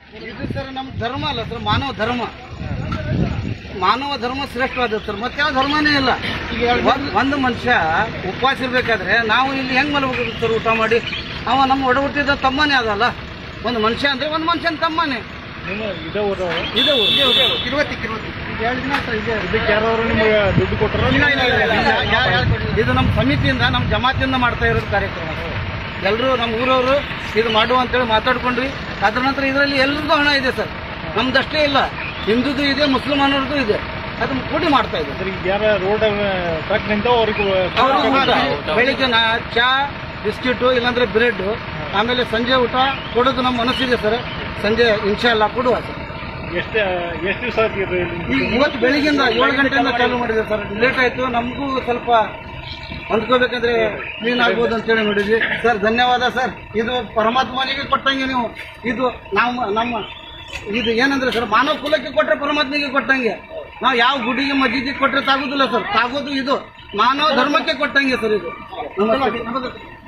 ಇದು ಸರ್ ನಮ್ಮ ಧರ್ಮ ಅಲ್ಲ ಸರ್ ಮಾನವ ಧರ್ಮ ಮಾನವ ಧರ್ಮ ಶ್ರೇಷ್ಠವಾದ ಸರ್ ಮತ್ತೆ ಯಾವ ಧರ್ಮನೇ ಇಲ್ಲ ಒಂದ್- ಒಂದು ಮನುಷ್ಯ ಉಪವಾಸ ಇರ್ಬೇಕಾದ್ರೆ ನಾವು ಇಲ್ಲಿ ಹೆಂಗ್ ಮಲಗಬೇಕು ಸರ್ ಊಟ ಮಾಡಿ ಅವ ನಮ್ಮ ಒಡ ಹುಟ್ಟಿದ ತಮ್ಮನೇ ಅದಲ್ಲ ಒಂದು ಮನುಷ್ಯ ಅಂದ್ರೆ ಒಂದು ಮನುಷ್ಯನ ತಮ್ಮನೇ ನಿಮ್ಮ ಇದೇ ಊರು ಇದೆ ಊರು. ಕಿರುವತ್ತಿ ಕಿರುವತ್ತಿ ಈಗ ಎರಡು ದಿನ ಹತ್ರ ಇದೆ ಇದಕ್ಕೆ ಯಾರು ನಿಮಗೆ ದುಡ್ಡು ಕೊಟ್ಟರ ಇಲ್ಲ, ಇಲ್ಲ, ಇಲ್ಲ, ಇಲ್ಲ. ಯಾ- ಯಾರ್ ಕೊಟ್ಟಿಲ್ಲ. ಇದು ನಮ್ಮ ಸಮಿತಿಯಿಂದ ನಮ್ಮ ಜಮಾತಿಯಿಂದ ಮಾಡ್ತಾ ಇರೋದು ಕಾರ್ಯಕ್ರಮ ಎಲ್ಲರೂ ನಮ್ಮ ಊರವರು ಇದು ಮಾಡುವ ಅಂತೇಳಿ ಮಾತಾಡ್ಕೊಂಡ್ವಿ ಅದ್ರ ನಂತರ ಇದರಲ್ಲಿ ಎಲ್ರಿಗೂ ಹಣ ಇದೆ ಸರ್ ನಮ್ದಷ್ಟೇ ಇಲ್ಲ ಹಿಂದೂದು ಇದೆ ಮುಸಲ್ಮಾನರದ್ದು ಇದೆ ಅದನ್ನ ಕೂಡಿ ಮಾಡ್ತಾ ಇದ್ದೀವಿ ಈಗ ಯಾರ ರೋಡ್ ಟ್ರಕ್ ನಿಂತ ಅವ್ರಿಗೆ ಅವ್ರಿಗೆ ಊಟ. ಬೆಳಿಗ್ಗೆ ನಾ ಚಾ ಬಿಸ್ಕಿಟು ಇಲ್ಲಾಂದ್ರೆ ಬ್ರೆಡ್ ಆಮೇಲೆ ಸಂಜೆ ಊಟ ಕೊಡೋದು ನಮ್ಮ ಮನಸ್ಸಿದೆ ಸರ್ ಸಂಜೆ ಇನ್ಶಾಲ್ಲ ಕೊಡುವ ಸರ್ ಎಷ್ಟು ಎಷ್ಟು ದಿವಸ ಆಗಿದೆ ಈಗ ಇವತ್ತು ಬೆಳಿಗ್ಗೆಯಿಂದ ಏಳು ಗಂಟೆಯಿಂದ ಚಾಲು ಮಾಡಿದೆ ಸರ್ ಲೇಟ್ ಆಯ್ತು ನಮಗೂ ಸ್ವಲ್ಪ ಹೊಂದ್ಕೋಬೇಕಂದ್ರೆ ಕ್ಲೀನ್ ಆಗ್ಬೋದು ಅಂತೇಳಿ ನೋಡಿದ್ವಿ ಸರ್ ಧನ್ಯವಾದ ಸರ್ ಇದು ಪರಮಾತ್ಮನಿಗೆ ಕೊಟ್ಟಂಗೆ ನೀವು ಇದು ನಾವು ನಮ್ಮ ಇದು ಏನಂದ್ರೆ ಸರ್ ಮಾನವ ಕುಲಕ್ಕೆ ಕೊಟ್ಟರೆ ಪರಮಾತ್ಮನಿಗೆ ಕೊಟ್ಟಂಗೆ ನಾವು ಯಾವ ಗುಡಿಗೆ ಮಸ್ಜಿದಿಗೆ ಕೊಟ್ಟರೆ ತಾಗೋದಿಲ್ಲ ಸರ್ ತಾಗೋದು ಇದು ಮಾನವ ಧರ್ಮಕ್ಕೆ ಕೊಟ್ಟಂಗೆ ಸರ್ ಇದು ನಮಸ್ತೆ.